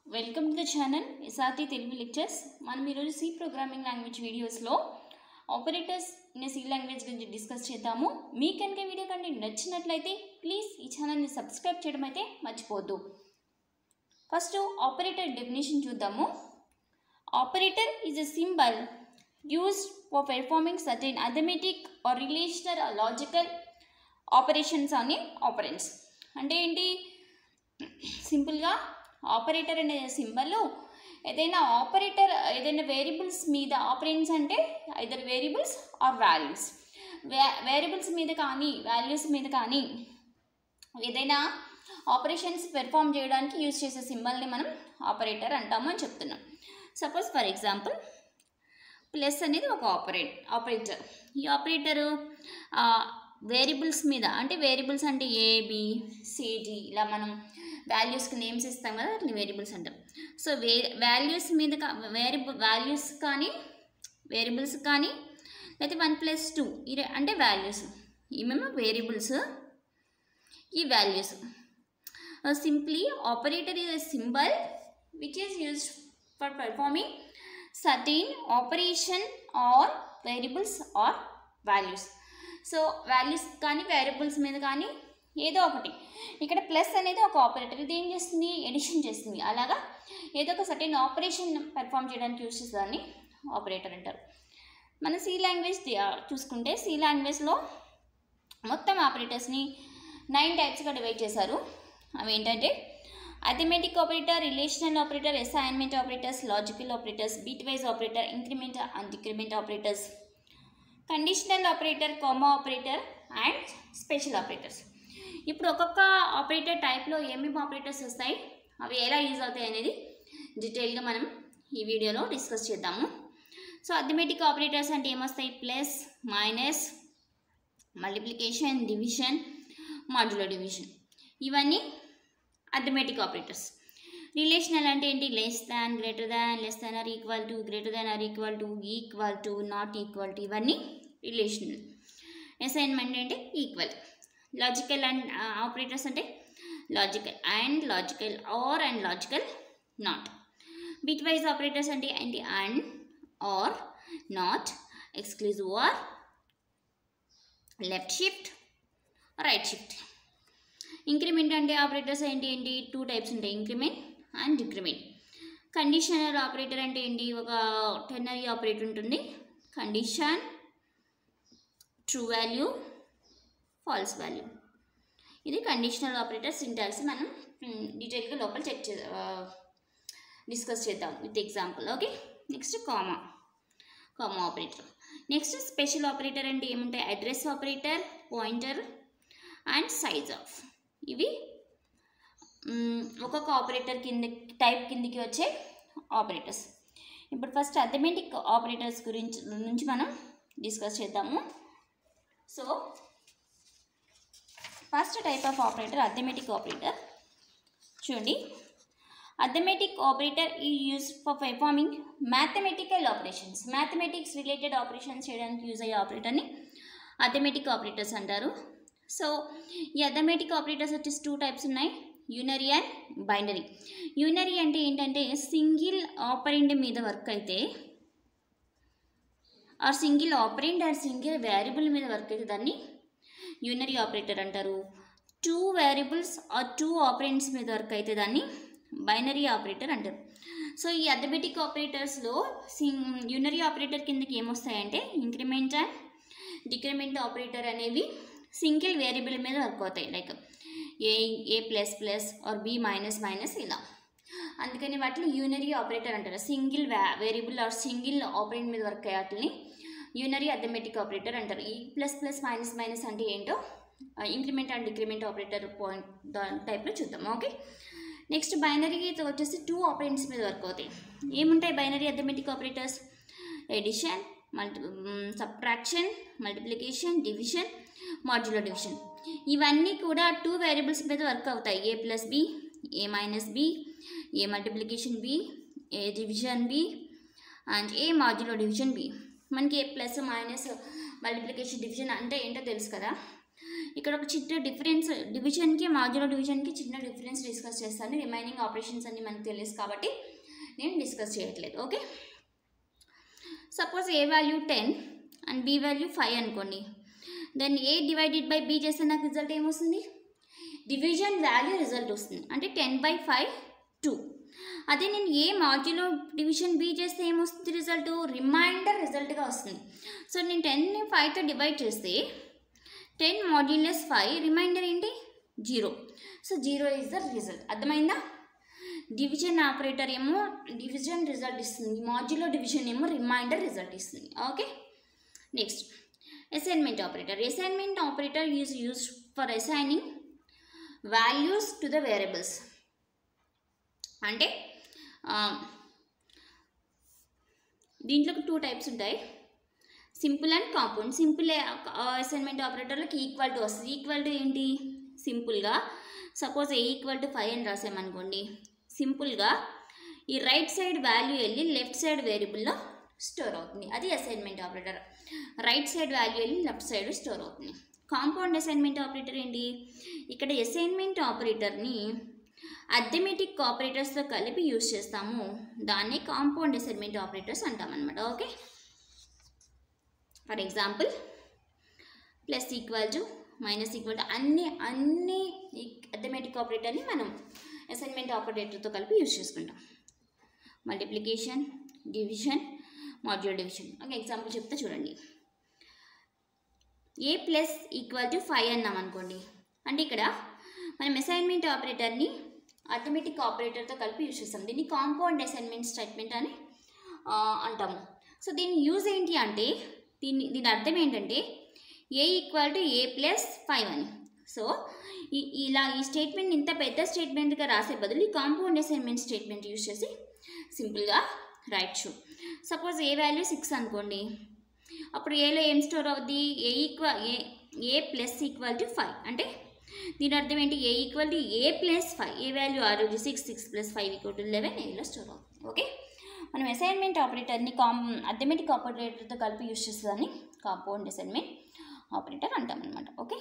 welcome to the channel SRT Telugu lectures మనం ఈరోజు C programming language వీడియోస్లో ఆపరేటర్స్ ఇన్ సి లాంగ్వేజ్ గురించి discuss చేద్దాము మీకు కనుక వీడియో కంటెంట్ నచ్చినట్లయితే ప్లీజ్ ఈ ఛానల్ని సబ్స్క్రైబ్ చేయడం అయితే మర్చిపోవద్దు ఫస్ట్ ఆపరేటర్ డెఫినేషన్ చూద్దాము operator is a symbol used for performing certain arithmetic or relational or logical operations on a operands అంటే ఏంటి సింపుల్గా ఆపరేటర్ అనే సింబల్ ఏదైనా ఆపరేటర్ ఏదైనా వేరియబుల్స్ మీద ఆపరెంట్స్ అంటే either variables or values variables మీద కానీ వాల్యూస్ మీద కానీ ఏదైనా ఆపరేషన్స్ పెర్ఫామ్ చేయడానికి యూజ్ చేసే సింబల్ని మనం ఆపరేటర్ అంటాము అని చెప్తున్నాం సపోజ్ ఫర్ ఎగ్జాంపుల్ ప్లస్ అనేది ఒక ఆపరేట్ ఆపరేటర్ ఈ ఆపరేటరు వేరియబుల్స్ మీద అంటే వేరియబుల్స్ అంటే ఏబి సిడి ఇలా మనం వాల్యూస్కి నేమ్స్ ఇస్తాం కదా అట్లా వేరియబుల్స్ అంటాం సో వే వాల్యూస్ మీద వేరియబుల్ వాల్యూస్ కానీ వేరియబుల్స్ కానీ లేకపోతే వన్ ప్లస్ టూ ఈ అంటే వాల్యూస్ ఇవేమో వేరియబుల్స్ ఈ values simply operator is a symbol which is used for performing certain operation or variables or values so values కానీ వేరియబుల్స్ మీద కానీ ఏదో ఒకటి ఇక్కడ ప్లస్ అనేది ఒక ఆపరేటర్ ఇది ఏం చేస్తుంది ఎడిషన్ చేస్తుంది అలాగా ఏదో ఒక సర్టెన్ ఆపరేషన్ పెర్ఫామ్ చేయడానికి యూస్ చేసేదాన్ని ఆపరేటర్ అంటారు మన సి లాంగ్వేజ్ చూసుకుంటే సి లాంగ్వేజ్లో మొత్తం ఆపరేటర్స్ని నైన్ టైప్స్గా డివైడ్ చేశారు అవి ఏంటంటే arithmetic operator relational operator assignment operators logical operators bitwise operator increment and decrement operators conditional operator comma operator and special operators ఇప్పుడు ఒక్కొక్క ఆపరేటర్ టైప్లో ఏమేమి ఆపరేటర్స్ వస్తాయి అవి ఎలా యూజ్ అవుతాయి అనేది డీటెయిల్గా మనం ఈ వీడియోలో డిస్కస్ చేద్దాము సో అథమెటిక్ ఆపరేటర్స్ అంటే ఏమొస్తాయి plus minus multiplication division modular division ఇవన్నీ అథమెటిక్ ఆపరేటర్స్ రిలేషనల్ అంటే ఏంటి less than greater than less than or equal to greater than or equal to equal to not equal to ఇవన్నీ relational assignment అంటే equal logical and operators అంటే logical and logical or and logical not bitwise operators అంటే ఏంటి and or not exclusive or left shift right shift increment అంటే operators ఏంటి ఏంటి two types ఉంటాయి increment and decrement conditional operator అంటే ఏంటి ఒక టెన్నరీ ఆపరేటర్ ఉంటుంది condition true value false value ఇది కండిషనల్ ఆపరేటర్ సింటాక్స్ మనం డీటెయిల్గా లోపల చెక్ చే డిస్కస్ చేద్దాం with example okay next comma comma operator next special operator అంటే ఏముంటాయి address operator pointer and size of ఇవి ఒక్కొక్క ఆపరేటర్ కింద టైప్ కిందికి వచ్చే ఆపరేటర్స్ ఇప్పుడు ఫస్ట్ అథమెటిక్ ఆపరేటర్స్ గురించి నుంచి మనం డిస్కస్ చేద్దాము so first type of operator arithmetic operator చూడండి అథమెటిక్ ఆపరేటర్ ఈ use for performing mathematical operations mathematics related operations చేయడానికి యూజ్ అయ్యే ఆపరేటర్ని అథమెటిక్ ఆపరేటర్స్ అంటారు సో ఈ అథమెటిక్ ఆపరేటర్స్ వచ్చేసి టూ టైప్స్ ఉన్నాయి యూనరీ అండ్ బైనరీ యూనరీ అంటే ఏంటంటే సింగిల్ ఆపరెంట్ మీద వర్క్ అయితే or single operand or single variable మీద వర్క్ అయితే దాన్ని యూనరీ ఆపరేటర్ అంటారు two variables or two operands మీద వర్క్ అయితే దాన్ని బైనరీ ఆపరేటర్ అంటారు సో ఈ అథమెటిక్ ఆపరేటర్స్లో సింగ్ యూనరీ ఆపరేటర్ కిందకి ఏమొస్తాయంటే ఇంక్రిమెంట్ అండ్ డిక్రిమెంట్ ఆపరేటర్ అనేవి సింగిల్ వేరియబుల్ మీద వర్క్ అవుతాయి like a A plus plus or b minus minus ఇలా అందుకని వాటిని యూనరీ ఆపరేటర్ అంటారు సింగిల్ వ్యా వేరియబుల్ ఆర్ సింగిల్ ఆపరేట్ మీద వర్క్ అయ్యే వాటిని యూనరీ అథమెటిక్ ఆపరేటర్ అంటారు ఈ ప్లస్ ప్లస్ మైనస్ మైనస్ అంటే ఏంటో increment and decrement operator point దాని టైప్లో చూద్దాం ఓకే నెక్స్ట్ బైనరీతో వచ్చేసి టూ ఆపరేటర్స్ మీద వర్క్ అవుతాయి ఏముంటాయి binary arithmetic operators addition multi subtraction multiplication division modular division ఇవన్నీ కూడా టూ వేరియబుల్స్ మీద వర్క్ అవుతాయి a plus b a minus b a multiplication b a division b and a modular division b మనకి a plus minus multiplication division అంటే ఏంటో తెలుసు కదా ఇక్కడ ఒక చిన్న డిఫరెన్స్ డివిజన్కి మాడ్యులర్ డివిజన్కి చిన్న డిఫరెన్స్ డిస్కస్ చేస్తాను రిమైనింగ్ ఆపరేషన్స్ అన్ని మనకు తెలుసు కాబట్టి నేను డిస్కస్ చేయట్లేదు okay suppose A value ten and b value five అనుకోండి then a divided by b చేస్తే నాకు రిజల్ట్ ఏమొస్తుంది డివిజన్ వాల్యూ రిజల్ట్ వస్తుంది అంటే టెన్ బై ఫైవ్ టూ అదే నేను ఏ మాడ్యులో డివిజన్ బి చేస్తే ఏమొస్తుంది రిజల్ట్ రిమైండర్ రిజల్ట్గా వస్తుంది సో నేను టెన్ని ఫైవ్తో డివైడ్ చేస్తే టెన్ మాడ్యులస్ ఫైవ్ రిమైండర్ ఏంటి zero so zero is the result అర్థమైందా డివిజన్ ఆపరేటర్ ఏమో డివిజన్ రిజల్ట్ ఇస్తుంది మాడ్యులో డివిజన్ ఏమో రిమైండర్ రిజల్ట్ ఇస్తుంది okay next assignment operator assignment operator is use for assigning values to the variables అంటే దీంట్లో two types ఉంటాయి simple and compound simple assignment ఆపరేటర్లకు equal to వస్తుంది equal to ఏంటి సింపుల్గా suppose A equal to five అని రాసామనుకోండి సింపుల్గా ఈ రైట్ సైడ్ వాల్యూ వెళ్ళి లెఫ్ట్ సైడ్ వేరియబుల్లో స్టోర్ అవుతుంది అది assignment operator right side value వెళ్ళి లెఫ్ట్ సైడ్ స్టోర్ అవుతుంది కాంపౌండ్ అసైన్మెంట్ ఆపరేటర్ ఏంటి ఇక్కడ అసైన్మెంట్ ఆపరేటర్ని అథమెటిక్ ఆపరేటర్స్తో కలిపి యూజ్ చేస్తాము దాన్ని కాంపౌండ్ అసైన్మెంట్ ఆపరేటర్స్ అంటామన్నమాట okay for example plus equal to minus equal to అన్ని అన్ని అథమెటిక్ ఆపరేటర్ని మనం అసైన్మెంట్ ఆపరేటర్తో కలిపి యూజ్ చేసుకుంటాం మల్టిప్లికేషన్ డివిజన్ మాడ్యూల్ డివిజన్ ఒక ఎగ్జాంపుల్ చెప్తే చూడండి A plus equal to five అన్నాం అనుకోండి అంటే ఇక్కడ మనం అసైన్మెంట్ ఆపరేటర్ని అథమెటిక్ ఆపరేటర్తో కలిపి యూజ్ చేస్తాం దీన్ని కాంపౌండ్ అసైన్మెంట్ స్టేట్మెంట్ అని ఆ, అంటాము సో దీని యూజ్ ఏంటి అంటే దీని దీని అర్థం ఏంటంటే A equal to A plus five అని సో ఈ ఇలా ఈ స్టేట్మెంట్ ఇంత పెద్ద స్టేట్మెంట్గా రాసే బదులు ఈ కాంపౌండ్ అసైన్మెంట్ స్టేట్మెంట్ యూజ్ చేసి సింపుల్గా రైట్ సపోజ్ ఏ వాల్యూ సిక్స్ అనుకోండి అప్పుడు ఏలో ఏం స్టోర్ అవుద్ది A equal A A plus equal to five అంటే దీని అర్థం ఏంటి A equal to A plus five A value or six six plus five equal to eleven ఏలో స్టోర్ అవుతుంది ఓకే మనం అసైన్మెంట్ ఆపరేటర్ని కాం అథమెటిక్ ఆపరేటర్తో కలిపి యూస్ చేస్తుందని కాంపౌండ్ అసైన్మెంట్ ఆపరేటర్ అంటాం అనమాట ఓకే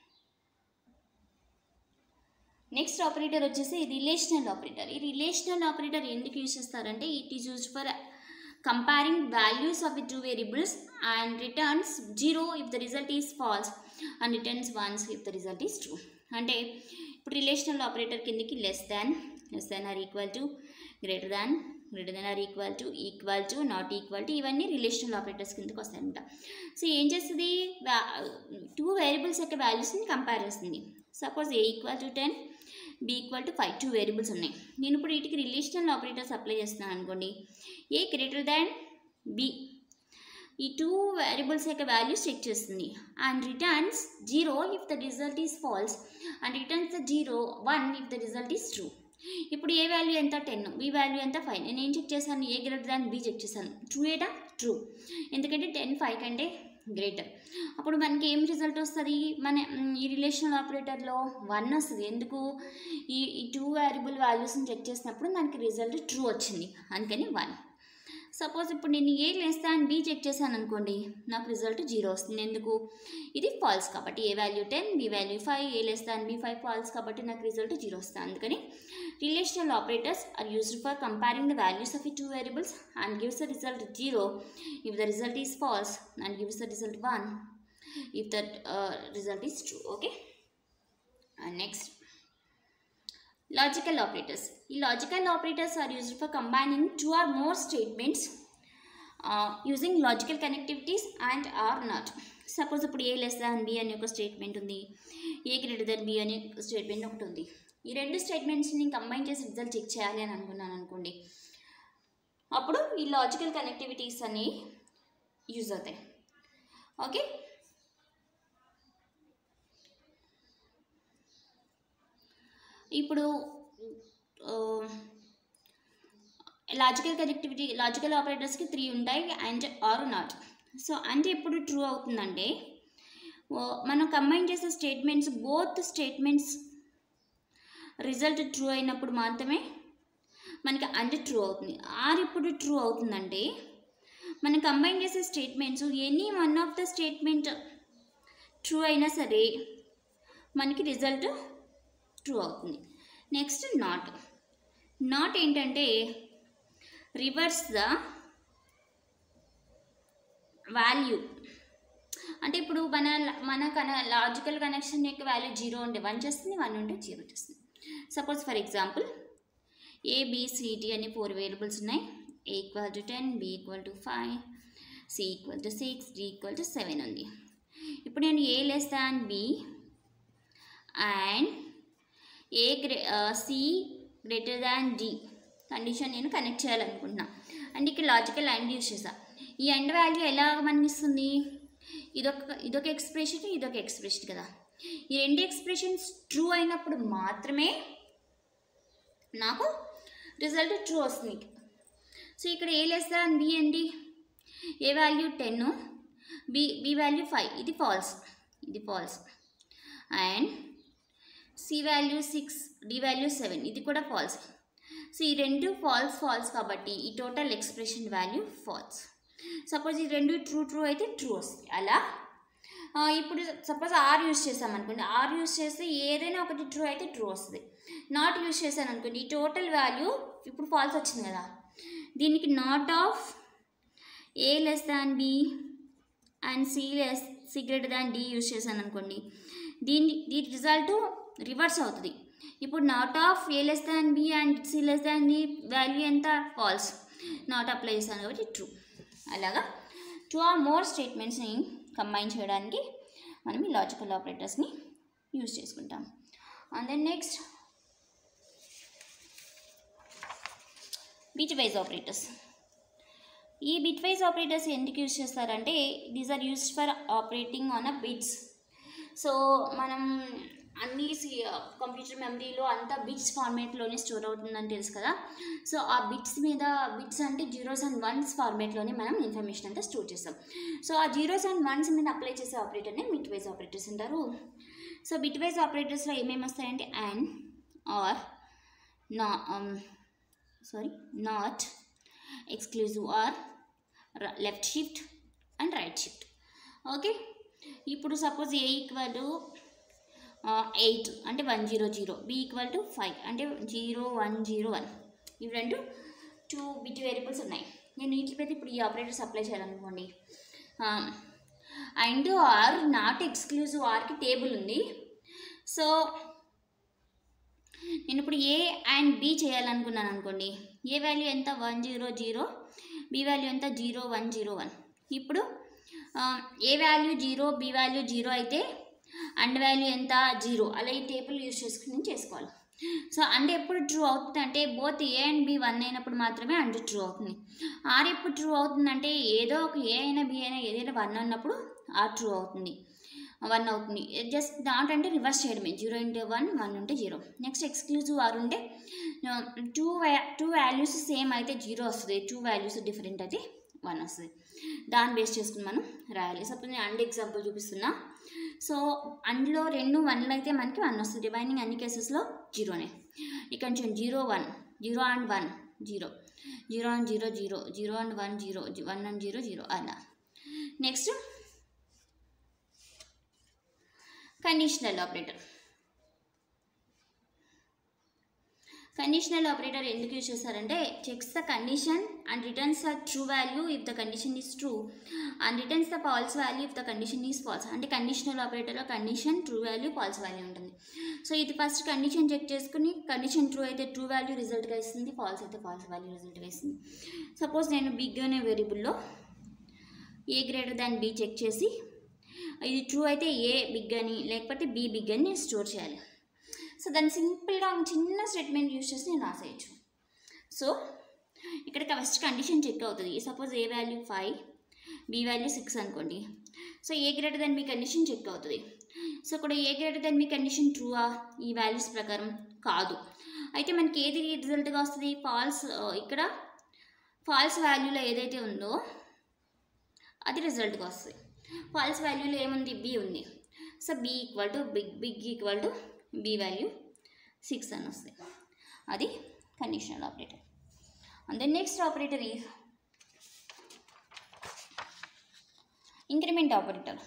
నెక్స్ట్ ఆపరేటర్ వచ్చేసి రిలేషనల్ ఆపరేటర్ ఈ రిలేషనల్ ఆపరేటర్ ఎందుకు యూజ్ చేస్తారంటే it is use for comparing values of the two variables and returns zero if the result is false and returns ones if the result is true అంటే ఇప్పుడు relational operator కిందకి less than less than or equal to greater than greater than or equal to equal to not equal to ఇవన్నీ relational operators కిందకి వస్తాయన్నమాట so ఏం చేస్తుంది two variables యొక్క వాల్యూస్ని కంపేర్ చేస్తుంది suppose A equal to ten B equal to five two variables ఉన్నాయి నేను ఇప్పుడు వీటికి రిలేషనల్ ఆపరేటర్స్ అప్లై చేస్తున్నాను అనుకోండి ఏ గ్రేటర్ దాన్ బి ఈ టూ వేరియబుల్స్ యొక్క వాల్యూస్ చెక్ చేస్తుంది and returns zero if the result is false and returns the zero one if the result is true ఇప్పుడు ఏ వాల్యూ ఎంత ten B value ఎంత five నేను ఏం check చేశాను A greater than B check చేశాను true ఏటా true ఎందుకంటే ten five కంటే గ్రేటర్ అప్పుడు మనకి ఏం రిజల్ట్ వస్తుంది మన మ్, ఈ రిలేషనల్ ఆపరేటర్లో వన్ వస్తుంది ఎందుకు ఈ ఈ టూ వేరియబుల్ వాల్యూస్ని చెక్ చేసినప్పుడు మనకి రిజల్ట్ ట్రూ వచ్చింది అందుకని వన్ సపోజ్ ఇప్పుడు నేను ఏ లేస్తా అని బి చెక్ చేశాను అనుకోండి నాకు రిజల్ట్ జీరో వస్తుంది ఎందుకు ఇది ఫాల్స్ కాబట్టి A value ten B value five A less than B five false కాబట్టి నాకు రిజల్ట్ జీరో వస్తుంది అందుకని relational operators are used for comparing the values of ఈ two variables and gives the result zero if the result is false and gives the result one if that result is true okay next logical operators ఈ logical operators are used for combining two or more statements using logical connectivities and or not suppose ఇప్పుడు A less than B అనే ఒక statement ఉంది A greater then B అనే statement ఒకటి ఉంది ఈ రెండు స్టేట్మెంట్స్ని కంబైన్ చేసి రిజల్ట్ చెక్ చేయాలి అని అనుకున్నాను అనుకోండి అప్పుడు ఈ లాజికల్ కనెక్టివిటీస్ అన్ని యూజ్ అవుతాయి ఓకే ఇప్పుడు లాజికల్ కనెక్టివిటీ లాజికల్ ఆపరేటర్స్కి త్రీ ఉంటాయి అండ్ ఆర్ నాట్ సో అంటే ఎప్పుడు ట్రూ అవుతుందంటే ఓ, మనం కంబైన్ చేసే statements both statements result true అయినప్పుడు మాత్రమే మనకి అండ్ ట్రూ అవుతుంది ఆర్ ఇప్పుడు ట్రూ అవుతుందంటే మనం కంబైన్ చేసే statements any one of the statement true అయినా సరే మనకి రిజల్ట్ ట్రూ అవుతుంది నెక్స్ట్ నాట్ నాట్ ఏంటంటే రివర్స్ ద వాల్యూ అంటే ఇప్పుడు మన మన కన లాజికల్ కనెక్షన్ యొక్క వాల్యూ జీరో ఉంటే వన్ చేస్తుంది వన్ ఉంటే జీరో చేస్తుంది సపోజ్ ఫర్ ఎగ్జాంపుల్ ఏబిసిడి అనే ఫోర్ వేరియబుల్స్ ఉన్నాయి A equal to ten B equal to five C equal to six D equal to seven ఉంది ఇప్పుడు నేను A less than B and A గ్రే C greater than D condition నేను connect చేయాలనుకుంటున్నా and ఇక్కడ logical and use చేసా ఈ and value ఎలా మనకిస్తుంది ఇదొక ఇదొక ఎక్స్ప్రెషన్ ఇదొక ఎక్స్ప్రెషన్ కదా ఈ రెండు ఎక్స్ప్రెషన్స్ ట్రూ అయినప్పుడు మాత్రమే నాకు రిజల్ట్ ట్రూ వస్తుంది సో ఇక్కడ ఏ లెస్ దాన్ బి అండి A value ten B B value five ఇది ఫాల్స్ ఇది false and C value six D value seven ఇది కూడా ఫాల్స్ సో ఈ రెండు ఫాల్స్ ఫాల్స్ కాబట్టి ఈ total expression value false suppose ఈ రెండు ట్రూ ట్రూ అయితే ట్రూ వస్తుంది అలా ఆ, ఇప్పుడు సపోజ్ ఆర్ యూస్ చేసాం అనుకోండి ఆర్ యూస్ చేస్తే ఏదైనా ఒకటి ట్రూ అయితే ట్రూ వస్తుంది నాట్ యూస్ చేశాను అనుకోండి ఈ టోటల్ వాల్యూ ఇప్పుడు ఫాల్స్ వచ్చింది కదా దీనికి not of A less than B and C less C greater than D use చేశాను అనుకోండి దీని దీని రిజల్ట్ రివర్స్ అవుతుంది ఇప్పుడు not of A less than B and C less than D value ఎంత ఫాల్స్ నాట్ అప్లై చేశాను కాబట్టి true అలాగా టూ ఆర్ మోర్ స్టేట్మెంట్స్ని కంబైన్ చేయడానికి మనం ఈ లాజికల్ ఆపరేటర్స్ని యూజ్ చేసుకుంటాం and then next bitwise operators ఈ బిట్ వైజ్ ఆపరేటర్స్ ఎందుకు యూజ్ చేస్తారంటే these are used for operating on a bits so మనం అన్ని కంప్యూటర్ మెమరీలో అంతా బిట్స్ ఫార్మేట్లోనే స్టోర్ అవుతుందని తెలుసు కదా సో ఆ బిట్స్ మీద బిట్స్ అంటే జీరోస్ అండ్ వన్స్ ఫార్మేట్లోనే మనం ఇన్ఫర్మేషన్ అంతా స్టోర్ చేస్తాం సో ఆ జీరోస్ అండ్ వన్స్ మీద అప్లై చేసే ఆపరేటర్ని బిట్ వైజ్ ఆపరేటర్స్ అంటారు సో బిట్ వైజ్ ఆపరేటర్స్లో ఏమేమి వస్తాయంటే అండ్ ఆర్ నా sorry not exclusive or left shift and right shift okay ఇప్పుడు suppose A equal to eight అంటే one zero zero B equal to five అంటే జీరో వన్ జీరో వన్ ఇవి రెండు two bit variables ఉన్నాయి నేను వీటిపైతే ఇప్పుడు ఈ ఆపరేటర్స్ అప్లై చేయాలనుకోండి అండ్ ఆర్ నాట్ ఎక్స్క్లూజివ్ ఆర్కి టేబుల్ ఉంది సో నేను ఇప్పుడు ఏ అండ్ బి చేయాలనుకున్నాను అనుకోండి ఏ వాల్యూ ఎంత one zero zero B value ఎంత జీరో వన్ జీరో వన్ ఇప్పుడు ఆ, A value zero B value zero అయితే అండ్ వాల్యూ ఎంత జీరో అలా ఈ టేబుల్ యూస్ చేసుకుని చేసుకోవాలి సో అండ్ ఎప్పుడు ట్రూ అవుతుంది అంటే both A and B one అయినప్పుడు మాత్రమే అండ్ ట్రూ అవుతుంది ఆర్ ఎప్పుడు ట్రూ అవుతుందంటే ఏదో ఒక ఏ అయినా బి అయినా ఏదైనా వన్ అన్నప్పుడు ఆర్ ట్రూ అవుతుంది వన్ అవుతుంది జస్ట్ నాట్ అంటే రివర్స్ చేయడమే జీరో ఇంటే వన్ వన్ ఉంటే జీరో నెక్స్ట్ ఎక్స్క్లూజివ్ ఆర్ ఉంటే టూ టూ వాల్యూస్ సేమ్ అయితే జీరో వస్తుంది టూ వాల్యూస్ డిఫరెంట్ అయితే వన్ వస్తుంది దాన్ని బేస్ చేసుకుని మనం రాయాలి సపోజ్ నేను అండ్ ఎగ్జాంపుల్ చూపిస్తున్నా సో అందులో రెండు వన్లు అయితే మనకి వన్ వస్తుంది రిమైనింగ్ అన్ని కేసెస్లో జీరోనే ఇక్కడ నుంచి zero one zero and one zero zero and zero zero zero and one zero one and zero zero అలా next conditional operator conditional operator ఎందుకు యూజ్ చేస్తారంటే checks the condition and returns the true value if the condition is true and returns the false value if the condition is false అంటే conditional ఆపరేటర్లో condition true value false value ఉంటుంది so ఇది first condition check చేసుకుని condition true అయితే true value రిజల్ట్గా ఇస్తుంది false అయితే falls value రిజల్ట్గా ఇస్తుంది సపోజ్ నేను బిగ్ అనే వేరియబుల్లో A greater than B check చేసి ఇది ట్రూ అయితే ఏ బిగ్ అని లేకపోతే బి బిగ్ అని నేను స్టోర్ చేయాలి సో దాన్ని సింపుల్గా ఒక చిన్న స్టేట్మెంట్ యూస్ చేసి నేను రాసేయచ్చు సో ఇక్కడ ఫస్ట్ కండిషన్ చెక్ అవుతుంది సపోజ్ ఏ value five B value six అనుకోండి సో ఏ గ్రేటర్ దాన్ మీ కండిషన్ చెక్ అవుతుంది సో ఇక్కడ ఏ గ్రేటర్ దాన్ మీ కండిషన్ ట్రూవా ఈ వాల్యూస్ ప్రకారం కాదు అయితే మనకి ఏది రిజల్ట్గా వస్తుంది ఫాల్స్ ఇక్కడ ఫాల్స్ వాల్యూలో ఏదైతే ఉందో అది రిజల్ట్గా వస్తుంది ఫాల్స్ వాల్యూలో ఏముంది బి ఉంది so B equal to big big equal to B value six అని వస్తుంది అది conditional operator and then next operator ఈ increment operator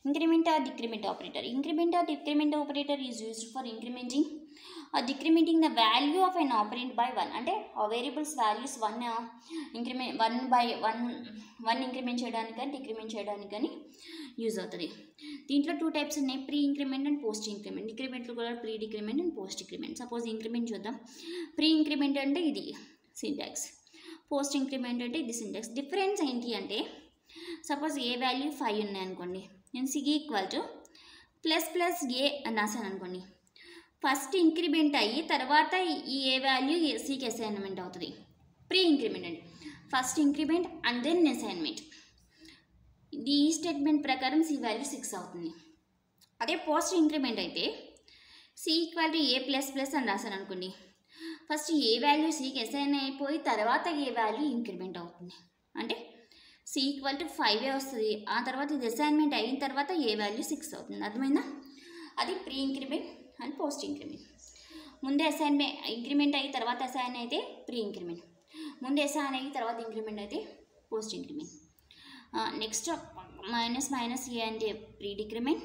increment or decrement operator increment or decrement operator is used for incrementing or decrementing the value of an operand by one అంటే ఆ variables values one increment one by one one increment చేయడానికి కానీ decrement చేయడానికి కానీ use అవుతుంది దీంట్లో two types ఉన్నాయి pre increment and post increment ఇంక్రిమెంట్లు కూడా pre decrement and post increment suppose increment చూద్దాం ప్రీ ఇంక్రిమెంట్ అంటే ఇది సింటాక్స్ పోస్ట్ ఇంక్రిమెంట్ అంటే ఇది సింటాక్స్ డిఫరెన్స్ ఏంటి అంటే సపోజ్ ఏ వాల్యూ ఫైవ్ ఉన్నాయి అనుకోండి నేను సిగి equal to plus plus A అని రాశాను అనుకోండి ఫస్ట్ ఇంక్రిమెంట్ అయ్యి తర్వాత ఈ ఏ వాల్యూ సికి అసైన్మెంట్ అవుతుంది ప్రీ ఇంక్రిమెంట్ అండి first increment and then assignment ఇది ఈ స్టేట్మెంట్ ప్రకారం సి వాల్యూ సిక్స్ అవుతుంది అదే పోస్ట్ ఇంక్రిమెంట్ అయితే C equal to A plus plus అని రాశాను అనుకోండి ఫస్ట్ ఏ వాల్యూ సికి అసైన్ అయిపోయి తర్వాత ఏ వాల్యూ ఇంక్రిమెంట్ అవుతుంది అంటే సి ఈక్వల్ టు ఫైవ్ వస్తుంది ఆ తర్వాత ఇది అసైన్మెంట్ అయిన తర్వాత ఏ వాల్యూ సిక్స్ అవుతుంది అర్థమైందా అది pre increment and post increment ముందే అసైన్మెంట్ ఇంక్రిమెంట్ అయ్యి తర్వాత అసైన్ అయితే ప్రీ ఇంక్రిమెంట్ ముందే అసైన్ అయ్యి తర్వాత ఇంక్రిమెంట్ అయితే post increment next minus minus A అంటే pre decrement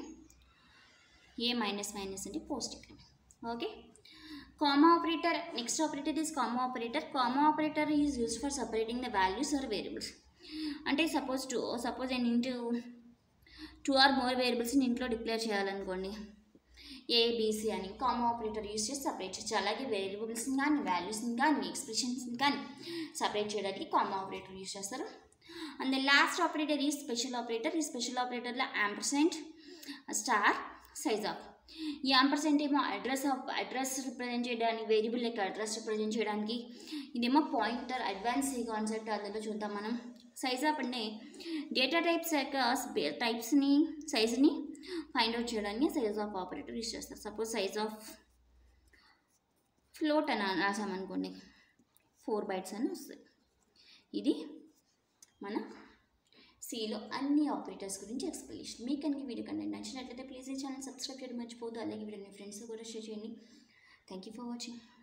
A minus minus అంటే post increment okay comma operator next operator is comma operator comma operator is used for separating the values or variables అంటే suppose to suppose నేను into two or more వేరియబుల్స్ని ఇంట్లో declare చేయాలనుకోండి A B C అని comma operator use చేసి separate చేయొచ్చు అలాగే వేరియబుల్స్ని కానీ వాల్యూస్ని కానీ ఎక్స్ప్రెషన్స్ని కానీ సపరేట్ చేయడానికి కామా ఆపరేటర్ యూస్ చేస్తారు అండ్ ద లాస్ట్ ఆపరేటర్ ఈ స్పెషల్ ఆపరేటర్ ఈ స్పెషల్ ఆపరేటర్లో యాంపర్సెంట్ స్టార్ సైజ్ ఆఫ్ ఈ యాంపర్సెంట్ ఏమో అడ్రస్ ఆఫ్ అడ్రస్ రిప్రజెంట్ చేయడానికి వేరియబుల్ యొక్క అడ్రస్ రిప్రజెంట్ చేయడానికి ఇదేమో పాయింటర్ అడ్వాన్స్ ఈ కాన్సెప్ట్ అందులో చూద్దాం మనం సైజ్ ఆఫ్ అంటే డేటా టైప్స్ యొక్క టైప్స్ని సైజ్ని ఫైండ్ అవుట్ చేయడానికి సైజ్ ఆఫ్ ఆపరేటర్ యూస్ చేస్తారు సపోజ్ సైజ్ ఆఫ్ ఫ్లోట్ అని రాసామనుకోండి ఫోర్ బైట్స్ అని వస్తుంది ఇది మన సిలో అన్ని ఆపరేటర్స్ గురించి ఎక్స్ప్లెనేషన్ మీకు కనుక వీడియో కంటెంట్ నచ్చినట్లయితే ప్లీజ్ ఈ ఛానల్ సబ్స్క్రైబ్ చేయడం మర్చిపోదు అలాగే వీడియో మీ ఫ్రెండ్స్ కూడా షేర్ చేయండి థ్యాంక్ యూ ఫర్ వాచింగ్